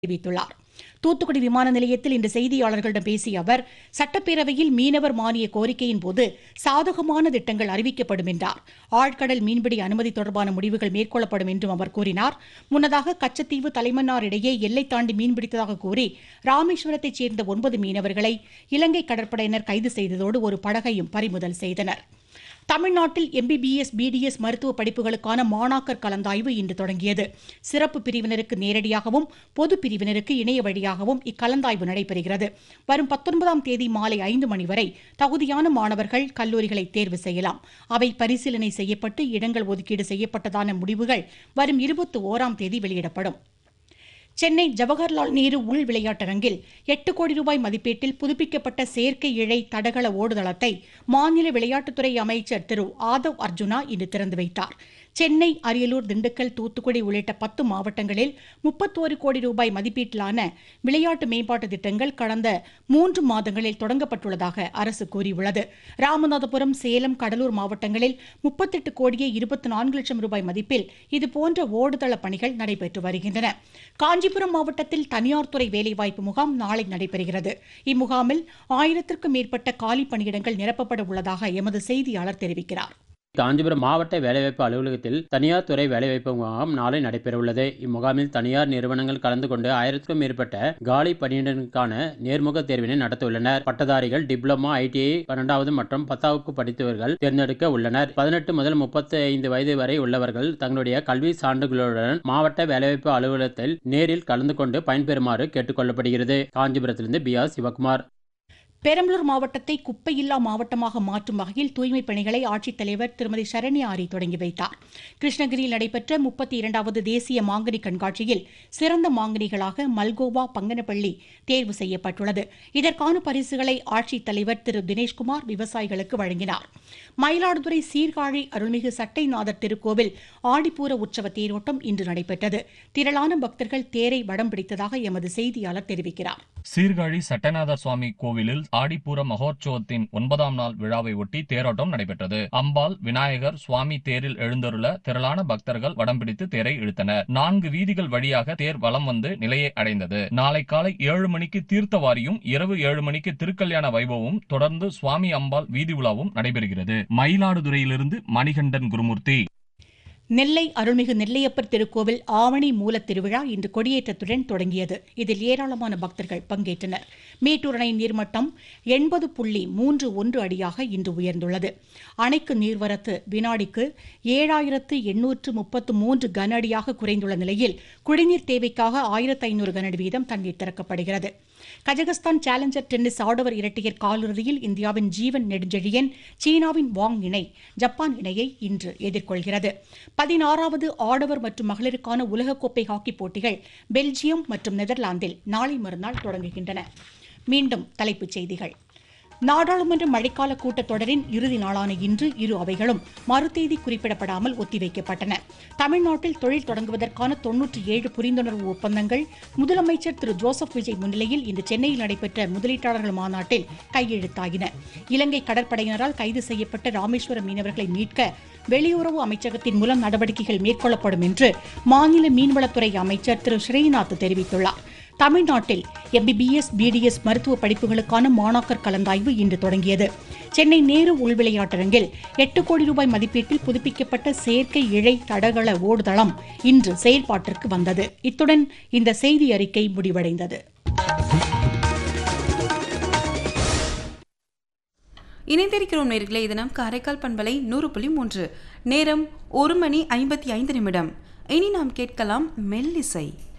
தெரிவித்துள்ளார் தூத்துக்குடி விமான நிலையத்தில் இன்று செய்தியாளர்களிடம் பேசிய அவர் சட்டப்பேரவையில் மீனவர் மானிய கோரிக்கையின் போது சாதகமான திட்டங்கள் அறிவிக்கப்படும் என்றார் ஆழ்கடல் மீன்பிடி அனுமதி தொடர்பான முடிவுகள் மேற்கொள்ளப்படும் என்றும் அவர் கூறினார் முன்னதாக கச்சத்தீவு தலைமன்னார் இடையே எல்லை தாண்டி மீன்பிடித்ததாக கூறி ராமேஸ்வரத்தைச் சேர்ந்த ஒன்பது மீனவர்களை இலங்கை கடற்படையினர் கைது செய்ததோடு ஒரு படகையும் பறிமுதல் செய்தனர் தமிழ்நாட்டில் எம்பிபிஎஸ் பிடிஎஸ் மருத்துவ படிப்புகளுக்கான மாணாக்கர் கலந்தாய்வு இன்று தொடங்கியது சிறப்பு பிரிவினருக்கு நேரடியாகவும் பொது பிரிவினருக்கு இணைய வழியாகவும் இக்கலந்தாய்வு நடைபெறுகிறது வரும் பத்தொன்பதாம் தேதி மாலை ஐந்து மணி வரை தகுதியான மாணவர்கள் கல்லூரிகளை தேர்வு செய்யலாம் அவை பரிசீலனை செய்யப்பட்டு இடங்கள் ஒதுக்கீடு செய்யப்பட்டதான முடிவுகள் வரும் இருபத்தி ஓராம் தேதி வெளியிடப்படும் சென்னை ஜவஹர்லால் நேரு உள் விளையாட்டரங்கில் எட்டு கோடி ரூபாய் மதிப்பீட்டில் புதுப்பிக்கப்பட்ட செயற்கை இழை தடகள ஓடுதளத்தை மாநில விளையாட்டுத்துறை அமைச்சர் திரு ஆதவ் அர்ஜுனா இன்று திறந்து வைத்தார் சென்னை அரியலூர் திண்டுக்கல் தூத்துக்குடி உள்ளிட்ட பத்து மாவட்டங்களில் முப்பத்தோரு கோடி ரூபாய் மதிப்பீட்டிலான விளையாட்டு மேம்பாட்டு திட்டங்கள் கடந்த மூன்று மாதங்களில் தொடங்கப்பட்டுள்ளதாக அரசு கூறியுள்ளது ராமநாதபுரம் சேலம் கடலூர் மாவட்டங்களில் முப்பத்தெட்டு கோடியே இருபத்தி நான்கு லட்சம் ரூபாய் மதிப்பில் இதுபோன்ற ஓடுதள பணிகள் நடைபெற்று வருகின்றன காஞ்சிபுரம் மாவட்டத்தில் தனியார் துறை வேலைவாய்ப்பு முகாம் நாளை நடைபெறுகிறது இம்முகாமில் ஆயிரத்திற்கும் மேற்பட்ட காலி பணியிடங்கள் நிரப்பப்பட உள்ளதாக எமது செய்தியாளர் தெரிவிக்கிறார் காஞ்சிபுரம் மாவட்ட வேலைவாய்ப்பு அலுவலகத்தில் தனியார் துறை வேலைவாய்ப்பு முகாம் நாளை நடைபெறவுள்ளது இம்முகாமில் தனியார் நிறுவனங்கள் கலந்து கொண்டு ஆயிரத்துக்கும் மேற்பட்ட காலி பணியிடங்களுக்கான நேர்முக தேர்வினை நடத்த உள்ளனர் பட்டதாரிகள் டிப்ளமா ஐடிஐ பன்னெண்டாவது மற்றும் பத்தாவது படித்தவர்கள் தேர்ந்தெடுக்க உள்ளனர் பதினெட்டு முதல் முப்பத்தி ஐந்து வயது வரை உள்ளவர்கள் தங்களுடைய கல்வி சான்றுகளுடன் மாவட்ட வேலைவாய்ப்பு அலுவலகத்தில் நேரில் கலந்து கொண்டு பயன்பெறுமாறு கேட்டுக்கொள்ளப்படுகிறது காஞ்சிபுரத்திலிருந்து பி ஆர் சிவகுமார் பெரம்பலூர் மாவட்டத்தை குப்பையில்லா மாவட்டமாக மாற்றும் வகையில் தூய்மைப் பணிகளை ஆட்சித்தலைவர் திருமதி சரண்யா ஆரி தொடங்கி வைத்தார் கிருஷ்ணகிரியில் நடைபெற்ற முப்பத்தி இரண்டாவது தேசிய மாங்கனி கண்காட்சியில் சிறந்த மாங்கனிகளாக மல்கோவா பங்கனப்பள்ளி தேர்வு செய்யப்பட்டுள்ளது இதற்கான பரிசுகளை ஆட்சித்தலைவர் திரு தினேஷ்குமார் விவசாயிகளுக்கு வழங்கினார் மயிலாடுதுறை சீர்காழி அருள்மிகு சட்டைநாதர் திருக்கோவில் ஆடிப்பூர உற்சவ தேரோட்டம் இன்று நடைபெற்றது திரளான பக்தர்கள் தேரை வடம் பிடித்ததாக எமது செய்தியாளர் தெரிவிக்கிறார் சீர்காழி சட்டநாதர் சுவாமி கோவிலில் ஆடிப்பூர மகோற்சவத்தின் ஒன்பதாம் நாள் விழாவை ஒட்டி தேரோட்டம் நடைபெற்றது அம்பாள் விநாயகர் சுவாமி தேரில் எழுந்தருள திரளான பக்தர்கள் வடம் பிடித்து தேரை இழுத்தனர் நான்கு வீதிகள் வழியாக தேர் வலம் வந்து நிலையை அடைந்தது நாளை காலை ஏழு மணிக்கு தீர்த்தவாரியும் இரவு ஏழு மணிக்கு திருக்கல்யாண வைபவமும் தொடர்ந்து சுவாமி அம்பாள் வீதி உலாவும் நடைபெறுகிறது மயிலாடுதுறையிலிருந்து மணிகண்டன் குருமூர்த்தி நெல்லை அருள்மிகு நெல்லையப்பர் திருக்கோவில் ஆவணி மூலத் திருவிழா இன்று கொடியேற்றத்துடன் தொடங்கியது இதில் ஏராளமான பக்தர்கள் பங்கேற்றனர் மேட்டூர் அணை நீர்மட்டம் எண்பது புள்ளி மூன்று ஒன்று அடியாக இன்று உயர்ந்துள்ளது அணைக்கு நீர்வரத்து வினாடிக்கு ஏழாயிரத்து எண்ணூற்று முப்பத்து மூன்று கன அடியாக குறைந்துள்ள நிலையில் குடிநீர் தேவைக்காக ஆயிரத்து ஐநூறு கன அடி வீதம் தண்ணீர் திறக்கப்படுகிறது கஜகஸ்தான் சேலஞ்சர் டென்னிஸ் ஆடவர் இரட்டையர் காலிறுதியில் இந்தியாவின் ஜீவன் நெடுஞ்செழியன் சீனாவின் வாங் இணை ஜப்பான் இணையை இன்று எதிர்கொள்கிறது பதினாறாவது ஆடவர் மற்றும் மகளிருக்கான உலகக்கோப்பை ஹாக்கி போட்டிகள் பெல்ஜியம் மற்றும் நெதர்லாந்தில் நாளை மறுநாள் தொடங்குகின்றன மீண்டும் தலைப்புச் செய்திகள் நாடாளுமன்ற மழைக்கால கூட்டத்தொடரின் இறுதி நாளான இன்று இரு அவைகளும் மறுதேதி குறிப்பிடப்படாமல் ஒத்திவைக்கப்பட்டன தமிழ்நாட்டில் தொழில் தொடங்குவதற்கான தொன்னூற்றி ஏழு புரிந்துணர்வு ஒப்பந்தங்கள் முதலமைச்சர் திரு ஜோசப் விஜய் முன்னிலையில் இன்று சென்னையில் நடைபெற்ற முதலீட்டாளர்கள் மாநாட்டில் கையெழுத்தாகின இலங்கை கடற்படையினரால் கைது செய்யப்பட்ட ராமேஸ்வரம் மீனவர்களை மீட்க வெளியுறவு அமைச்சகத்தின் மூலம் நடவடிக்கைகள் மேற்கொள்ளப்படும் என்று மாநில மீன்வளத்துறை அமைச்சர் திரு ஸ்ரீநாத் தெரிவித்துள்ளார் தமிழ்நாட்டில் எம்பிபிஎஸ் பிடிஎஸ் மருத்துவ படிப்புகளுக்கான மாணாக்கர் கலந்தாய்வு இன்று தொடங்கியது சென்னை நேரு உள்விளையாட்டரங்கில் எட்டு கோடி ரூபாய் மதிப்பீட்டில் புதுப்பிக்கப்பட்ட செயற்கை இழை தடகள ஓடுதளம் இன்று செயல்பாட்டிற்கு வந்தது இத்துடன் இந்த செய்தி அறிக்கை முடிவடைந்தது இணைந்திருக்கிறோம் நேர்களே இது நம் காரைக்கால் பண்பலை நூறு புள்ளி மூன்று நேரம் ஒரு மணி ஐம்பத்தி ஐந்து நிமிடம் இனி நாம் கேட்கலாம் மெல்லிசை